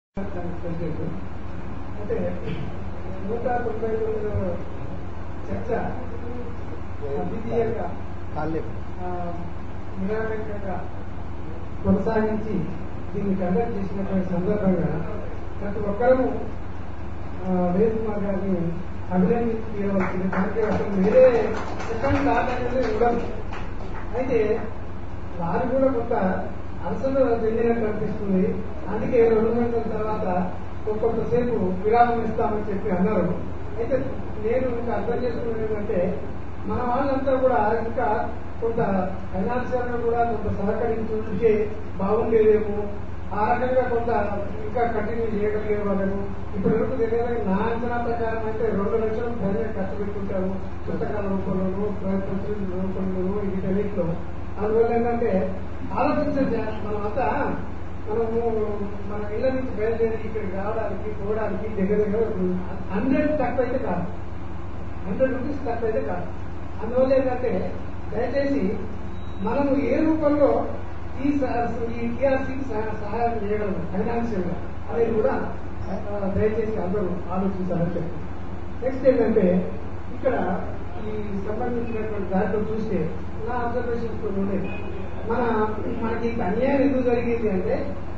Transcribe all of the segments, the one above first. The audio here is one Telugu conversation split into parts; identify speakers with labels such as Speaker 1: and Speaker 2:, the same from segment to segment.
Speaker 1: ప్రెసిడెంట్ అంటే నూట తొంభై తొమ్మిది చర్చ ద్వితీయంగా
Speaker 2: కాళ్ళే
Speaker 1: ఆ, నిరాటంకంగా కొనసాగించి దీన్ని కండక్ట్ చేసినటువంటి సందర్భంగా ప్రతి ఒక్కరూ వేద్ కుమార్ గారిని అభినందించవలసింది దానికి అసలు వేరే సెకండ్ థాట్ అనేది ఉండదు అయితే వారు కూడా కొంత అలసట చెందినట్టు అనిపిస్తుంది అందుకే రెండు గంటల తర్వాత కొంతసేపు విరామం ఇస్తామని చెప్పి అన్నారు అయితే నేను ఇంకా అర్థం చేసుకున్నది ఏంటంటే మన వాళ్ళంతా కూడా ఇంకా కొంత ఫైనాన్షియల్ గా కూడా కొంత సహకరించుంటే బాగుండేదేమో ఆ రకంగా కొంత ఇంకా కంటిన్యూ చేయగలిగే వాళ్ళను ఇప్పటి వరకు తెలియదు నా అంచనా ప్రకారం అయితే రెండు లక్షలు పైన ఖర్చు పెట్టుకుంటారు పుస్తకాల రూపంలోనూ ప్రచురణ రూపంలోనూ వీటన్నిటిలో అందువల్ల ఏంటంటే ఆలోచించండి మనం అంతా మనము మన ఇళ్ళ నుంచి బయలుదేరి ఇక్కడికి రావడానికి పోవడానికి దగ్గర దగ్గర హండ్రెడ్ తక్కువ అయితే కాదు హండ్రెడ్ రూపీస్ తక్కువ అయితే కాదు అందువల్ల ఏంటంటే దయచేసి మనము ఏ రూపంలో ఈ స- ఈ టీఆర్సీకి సహాయం చేయగలము ఫైనాన్షియల్ గా అనేది కూడా ఆ, దయచేసి అందరూ ఆలోచించాలని చెప్పి నెక్స్ట్ ఏంటంటే ఇక్కడ ఈ సంబంధించినటువంటి దాంట్లో చూస్తే నా అబ్జర్వేషన్ కొన్ని ఉండేది మన మనకి ఇంత అన్యాయం ఎందుకు జరిగింది అంటే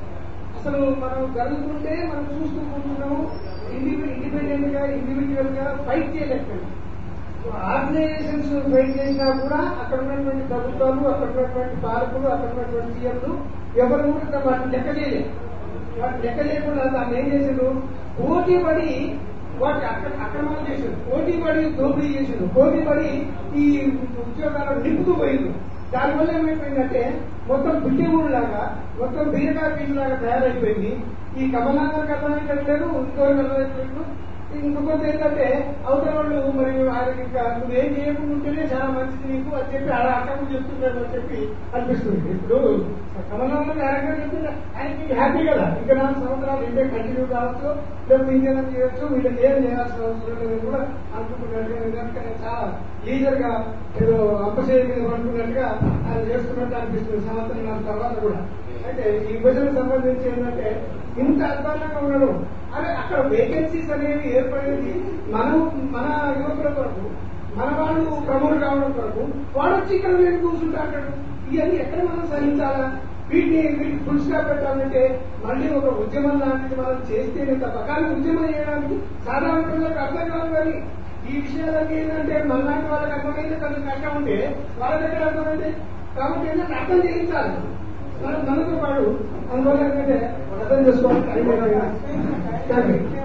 Speaker 1: అసలు మనం జరుగుతుంటే మనం చూస్తూ కూర్చున్నాము ఇండిపెండెంట్ గా ఇండివిజువల్ గా ఫైట్ చేయలేకపోయాం ఆర్గనైజేషన్స్ ఫైట్ చేసినా కూడా అక్కడ ఉన్నటువంటి ప్రభుత్వాలు అక్కడ ఉన్నటువంటి పాలకులు అక్కడ ఉన్నటువంటి సీఎంలు ఎవరు కూడా వాటిని లెక్క చేయలేదు వాటిని లెక్క చేయకుండా దాన్ని ఏం చేసిండ్రు పోటీ పడి వాటి అక్కడ అక్రమాలు చేసిండు పోటీ పడి దోపిడీ చేసిండు పోటీ పడి ఈ ఉద్యోగాలను నింపుతూ పోయిండు దానివల్ల ఏమైపోయిందంటే మొత్తం బిడ్డగూడు లాగా మొత్తం బీరకాయ పీచు లాగా తయారైపోయింది ఈ కమలాంగర్ కథానికి వెళ్ళారు ఇంకోరు కథానికి ఇంకొకటి ఏంటంటే అవతల వాళ్ళు మరి ఆయనకి ఇంకా నువ్వేం చేయకుండా ఉంటేనే చాలా మంచిది నీకు అని చెప్పి ఆడ అక్కకు చెప్తున్నాడు అని చెప్పి అనిపిస్తుంది ఇప్పుడు కమలంలో క్యారెక్టర్ చెప్తే ఆయనకి హ్యాపీ కదా ఇంకా నాలుగు సంవత్సరాలు ఇంటే కంటిన్యూ కావచ్చు లేకపోతే ఇంకేదైనా చేయొచ్చు వీళ్ళకి ఏం చేయాల్సిన అవసరం లేదని కూడా అనుకుంటున్నట్టుగా ఎందుకంటే చాలా లీజర్ గా ఏదో అప్పచేయ మీద అనుకున్నట్టుగా ఆయన చేస్తున్నట్టు అనిపిస్తుంది సంవత్సరం నాలుగు తర్వాత కూడా అయితే ఈ విభజన సంబంధించి ఏంటంటే ఇంత అధ్వానంగా ఉండడం అదే అక్కడ వేకెన్సీస్ అనేవి ఏర్పడేది మనం మన యువకుల కొరకు మన వాళ్ళు ప్రముఖులు కావడం కొరకు వాడు వచ్చి ఇక్కడ నేను కూర్చుంటాడు ఇవన్నీ ఎక్కడ మనం సహించాలా వీటిని వీటికి ఫుల్ స్టాప్ పెట్టాలంటే మళ్ళీ ఒక ఉద్యమం లాంటిది మనం చేస్తేనే తప్ప కానీ ఉద్యమం చేయడానికి సాధారణ ప్రజలకు అర్థం కాదు కానీ ఈ విషయాలన్నీ ఏంటంటే మనలాంటి వాళ్ళకి అర్థమైతే కొంచెం కష్టం ఉంటే వాళ్ళ దగ్గర అర్థమైతే కాబట్టి ఏంటంటే అర్థం చేయించాలి మన మనతో పాటు అందువల్ల ఏంటంటే అర్థం చేసుకోవాలి థ్యాంక్ యూ